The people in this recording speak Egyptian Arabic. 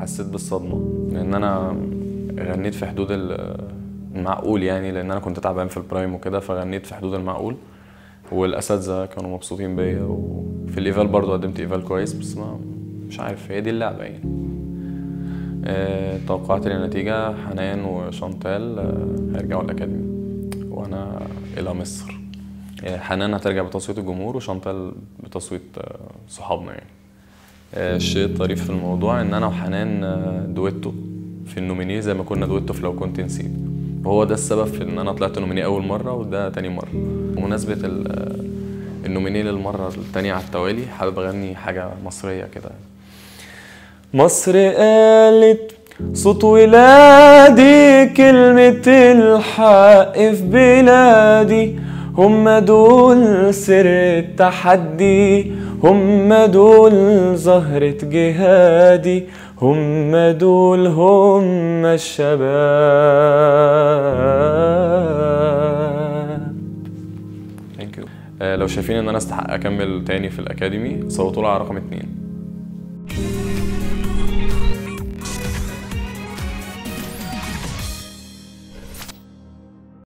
حسيت بالصدمة لأن أنا غنيت في حدود ال- المعقول يعني لأن أنا كنت تعبان في البرايم وكده فغنيت في حدود المعقول والأساتذة كانوا مبسوطين بيا وفي الإيفال برضو قدمت إيفال كويس بس ما مش عارف هي دي اللعبة يعني آه، توقعت للنتيجة حنان وشانتال آه، هيرجعوا الأكاديمي وأنا إلى مصر آه، حنان هترجع بتصويت الجمهور وشانتال بتصويت آه، صحابنا يعني آه، الشيء الطريف في الموضوع ان انا وحنان آه، دويتو في النوميني زي ما كنا دويتو في لو كنت نسيت وهو ده السبب في ان انا طلعت نوميني اول مره وده تاني مره بمناسبه ال- آه، النوميني للمره التانية على التوالي حابب اغني حاجه مصريه كده مصر قالت صوت ولادي كلمة الحق في بلادي هم دول سر التحدي هم دول زهرة جهادي هم دول هم الشباب ثانك يو لو شايفين ان انا استحق اكمل تاني في الاكاديمي صوتوا لي على رقم اتنين